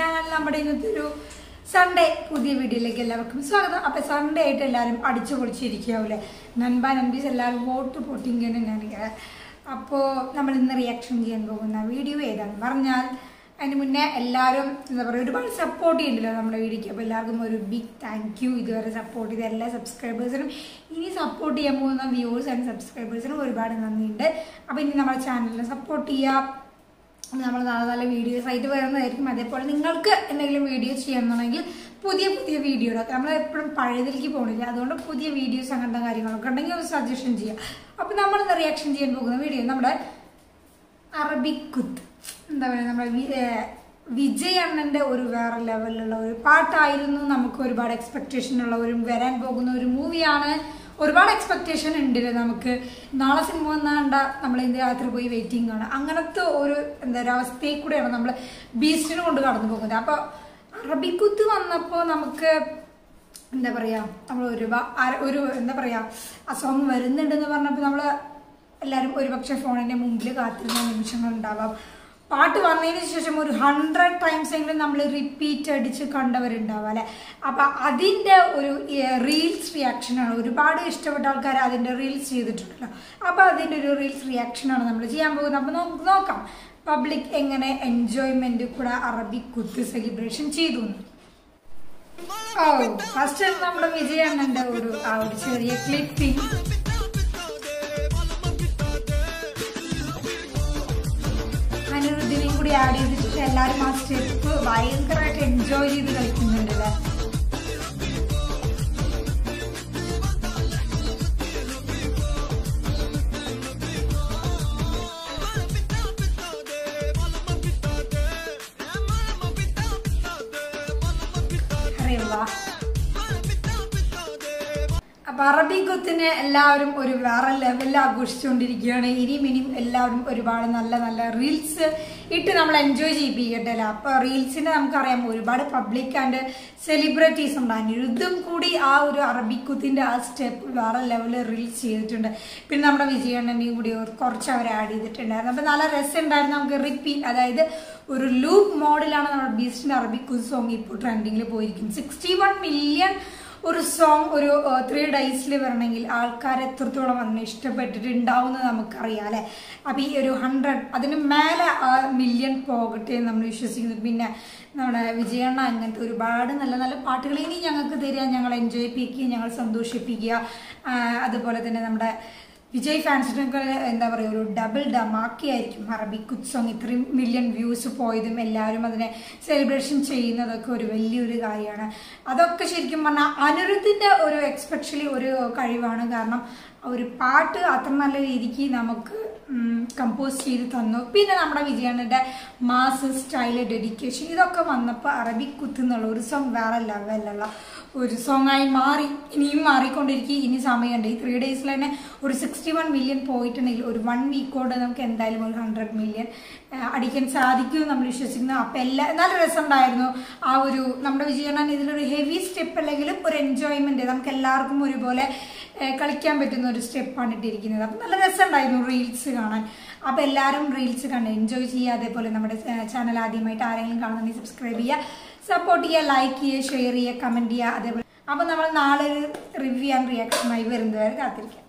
Channel നമ്മുടെ ഇന്നത്തെ ഒരു സൺഡേ പുതിയ വീഡിയോയിലേക്ക് എല്ലാവർക്കും സ്വാഗതം അപ്പൊ സൺഡേ ആയിട്ട് എല്ലാവരും അടിച്ചു പൊളിച്ചിരിക്കാവൂലെ നൻപ നൻപീസ് എല്ലാവരും വോട്ട് പൊട്ടിങ്ങനെ തന്നെയാണ് അപ്പോൾ നമ്മൾ ഇന്ന് റിയാക്ഷൻ ചെയ്യാൻ പോകുന്ന വീഡിയോ ഏതാണെന്ന് പറഞ്ഞാൽ അതിന് മുന്നേ എല്ലാവരും എന്താ പറയുക ഒരുപാട് സപ്പോർട്ട് ചെയ്യുന്നുണ്ടല്ലോ നമ്മുടെ വീഡിയോക്ക് അപ്പോൾ എല്ലാവർക്കും ഒരു ബിഗ് താങ്ക് യു ഇതുവരെ സപ്പോർട്ട് ചെയ്ത എല്ലാ സബ്സ്ക്രൈബേഴ്സിനും ഇനി സപ്പോർട്ട് ചെയ്യാൻ പോകുന്ന വ്യൂവേഴ്സ് ആൻഡ് സബ്സ്ക്രൈബേഴ്സിനും ഒരുപാട് നന്ദിയുണ്ട് അപ്പോൾ ഇനി നമ്മുടെ ചാനലിനെ സപ്പോർട്ട് ചെയ്യുക നമ്മൾ നല്ല നല്ല വീഡിയോസ് ആയിട്ട് വരുന്നതായിരിക്കും അതേപോലെ നിങ്ങൾക്ക് എന്തെങ്കിലും വീഡിയോ ചെയ്യണമെന്നുണ്ടെങ്കിൽ പുതിയ പുതിയ വീഡിയോകളൊക്കെ നമ്മൾ എപ്പോഴും പഴയതിലേക്ക് പോകണില്ല അതുകൊണ്ട് പുതിയ വീഡിയോസ് അങ്ങനത്തെ കാര്യങ്ങളൊക്കെ ഉണ്ടെങ്കിൽ ഒന്ന് സജഷൻ ചെയ്യാം അപ്പം നമ്മൾ ഇന്ന് റിയാക്ഷൻ ചെയ്യാൻ പോകുന്ന വീഡിയോ നമ്മുടെ അറബിക് കുത്ത് എന്താ പറയുക നമ്മുടെ വി- ഏർ വിജയ് അണ്ണന്റെ ഒരു വേറെ ലെവലിലുള്ള ഒരു പാട്ടായിരുന്നു നമുക്ക് ഒരുപാട് എക്സ്പെക്ടേഷൻ ഉള്ള ഒരു വരാൻ പോകുന്ന ഒരു മൂവിയാണ് ഒരുപാട് എക്സ്പെക്ടേഷൻ ഉണ്ട് നമുക്ക് നാളെ സിനിമ വന്നാണ്ട നമ്മൾ ഇന്ന് രാത്രി പോയി വെയിറ്റിംഗ് ആണ് അങ്ങനത്തെ ഒരു എന്താ ഒരു അവസ്ഥയിൽ കൂടെയാണ് നമ്മൾ ബീസ്റ്റിനെ കൊണ്ട് കടന്നു പോകുന്നത് അപ്പോൾ അറബിക്കുത്ത് വന്നപ്പോൾ നമുക്ക് എന്താ പറയാ നമ്മൾ ഒരുപാട് ഒരു എന്താ പറയാ ആ സോങ് വരുന്നുണ്ടെന്ന് പറഞ്ഞപ്പോൾ നമ്മൾ എല്ലാവരും ഒരുപക്ഷെ ഫോണിന്റെ മുമ്പിൽ കാത്തിരുന്ന നിമിഷങ്ങൾ ഉണ്ടാവാം പാട്ട് വന്നതിന് ശേഷം ഒരു ഹൺഡ്രഡ് ടൈംസ് എങ്കിലും നമ്മൾ റിപ്പീറ്റ് അടിച്ച് കണ്ടവരുണ്ടാവാം അല്ലെ അപ്പൊ അതിന്റെ ഒരു റീൽസ് റിയാക്ഷനാണ് ഒരുപാട് ഇഷ്ടപ്പെട്ട ആൾക്കാർ അതിന്റെ റീൽസ് ചെയ്തിട്ടുണ്ടല്ലോ അപ്പൊ അതിന്റെ ഒരു റീൽസ് റിയാക്ഷനാണ് നമ്മൾ ചെയ്യാൻ പോകുന്നത് അപ്പൊ നമുക്ക് നോക്കാം പബ്ലിക് എങ്ങനെ എൻജോയ്മെന്റ് കൂടെ അറബിക് കുത്ത് സെലിബ്രേഷൻ ചെയ്തു എന്ന്. ഓ ഫസ്റ്റ് നമ്മുടെ വിജയണ്ണന്റെ ഒരു ആ ഒരു ചെറിയ ക്ലിപ്പിംഗ് അനിരുദ്ധിനെയും കൂടി ആഡ് ചെയ്തിട്ട് എല്ലാവരും ആ സ്റ്റെപ്പ് ഭയങ്കരമായിട്ട് എൻജോയ് ചെയ്ത് കളിക്കുന്നുണ്ട് അല്ലേ അറേ വാ അപ്പൊ അറബി കുത്തിന് എല്ലാവരും ഒരു വേറെ ലെവലിൽ ആഘോഷിച്ചുകൊണ്ടിരിക്കുകയാണ് ഇനിയും ഇനിയും എല്ലാവരും ഒരുപാട് നല്ല നല്ല റീൽസ് ഇട്ട് നമ്മൾ എൻജോയ് ചെയ്യിപ്പിക്കട്ടെ അല്ലേ അപ്പൊ റീൽസിന് നമുക്കറിയാം ഒരുപാട് പബ്ലിക് ആൻഡ് സെലിബ്രിറ്റീസ് ഉണ്ട് അനിരുദ്ധം കൂടി ആ ഒരു അറബിക്കുത്തിന്റെ ആ സ്റ്റെപ്പ് വേറെ ലെവലിൽ റീൽസ് ചെയ്തിട്ടുണ്ട് പിന്നെ നമ്മുടെ വിജയണ്ണനെയും കൂടി ഒരു കുറച്ച് അവർ ആഡ് ചെയ്തിട്ടുണ്ടായിരുന്നു അപ്പൊ നല്ല രസം ഉണ്ടായിരുന്നു നമുക്ക് റിപ്പീറ്റ് അതായത് ഒരു ലൂപ്പ് മോഡിലാണ് നമ്മുടെ ബീസ്റ്റിന്റെ അറബിക്കുത്ത് സോങ് ഇപ്പോൾ ട്രെൻഡിങ്ങിൽ പോയിരിക്കുന്നത് സിക്സ്റ്റി വൺ മില്യൺ ഒരു സോങ് ഒരു ത്രീ ഡേയ്സിൽ വരണമെങ്കിൽ ആൾക്കാർ എത്രത്തോളം അതിനെ ഇഷ്ടപ്പെട്ടിട്ടുണ്ടാവും എന്ന് നമുക്കറിയാം അല്ലെ അപ്പം ഈ ഒരു ഹൺഡ്രഡ് അതിന് മേലെ ആ മില്യൺ പോകട്ടെ എന്ന് നമ്മൾ വിശ്വസിക്കുന്നു പിന്നെ നമ്മുടെ വിജയണ്ണ അങ്ങനത്തെ ഒരുപാട് നല്ല നല്ല പാട്ടുകൾ ഇനി ഞങ്ങൾക്ക് തരിക ഞങ്ങൾ എൻജോയ് ചെയ്യിപ്പിക്കുക ഞങ്ങൾ സന്തോഷിപ്പിക്കുക ആ, അതുപോലെ തന്നെ നമ്മുടെ വിജയ് ഫാൻസിനൊക്കെ എന്താ പറയുക ഒരു ഡബിൾ ഡമാക്കിയായിരിക്കും അറബിക് കുത്ത് സോങ് ഇത്രയും മില്യൺ വ്യൂസ് പോയതും എല്ലാവരും അതിനെ സെലിബ്രേഷൻ ചെയ്യുന്നതൊക്കെ ഒരു വലിയൊരു കാര്യമാണ് അതൊക്കെ ശരിക്കും പറഞ്ഞാൽ അനിരുദ്ധിൻ്റെ ഒരു എക്സ്പെഷ്യലി ഒരു കഴിവാണ് കാരണം ഒരു പാട്ട് അത്ര നല്ല രീതിക്ക് നമുക്ക് കമ്പോസ് ചെയ്ത് തന്നു പിന്നെ നമ്മുടെ വിജയണ്ണൻ്റെ മാസ് സ്റ്റൈല് ഡെഡിക്കേഷൻ ഇതൊക്കെ വന്നപ്പോൾ അറബിക് കുത്ത് എന്നുള്ള ഒരു സോങ് വേറെ ലെവലുള്ള ഒരു സോങ് ആയി മാറി ഇനിയും മാറിക്കൊണ്ടിരിക്കും ഇനി സമയമുണ്ട് ഈ ത്രീ ഡേയ്സിൽ തന്നെ ഒരു സിക്സ്റ്റി വൺ മില്യൺ പോയിട്ടുണ്ടെങ്കിൽ ഒരു വൺ വീക്കോട് നമുക്ക് എന്തായാലും ഒരു ഹൺഡ്രഡ് മില്യൺ അടിക്കാൻ സാധിക്കും നമ്മൾ വിശ്വസിക്കുന്നു അപ്പം എല്ലാ നല്ല രസമുണ്ടായിരുന്നു ആ ഒരു നമ്മുടെ വിജയണ്ണൻ ഇതിലൊരു ഹെവി സ്റ്റെപ്പ് അല്ലെങ്കിലും ഒരു എൻജോയ്മെന്റ് നമുക്ക് എല്ലാവർക്കും ഒരുപോലെ ഏഹ്, കളിക്കാൻ പറ്റുന്ന ഒരു സ്റ്റെപ്പാണ് ഇട്ടിരിക്കുന്നത് അപ്പം നല്ല രസമുണ്ടായിരുന്നു റീൽസ് കാണാൻ അപ്പം എല്ലാവരും റീൽസ് കണ്ട് എൻജോയ് ചെയ്യുക അതേപോലെ നമ്മുടെ ചാനൽ ആദ്യമായിട്ട് ആരെങ്കിലും കാണുന്നുണ്ടെങ്കിൽ സബ്സ്ക്രൈബ് ചെയ്യുക സപ്പോർട്ട് ചെയ്യുക ലൈക്ക് ചെയ്യുക ഷെയർ ചെയ്യുക കമൻറ്റ് ചെയ്യുക അതേപോലെ അപ്പം നമ്മൾ നാളെ ഒരു റിവ്യൂ ആൻഡ് റിയാക്ഷനായി വരുന്നവരെ കാത്തിരിക്കാം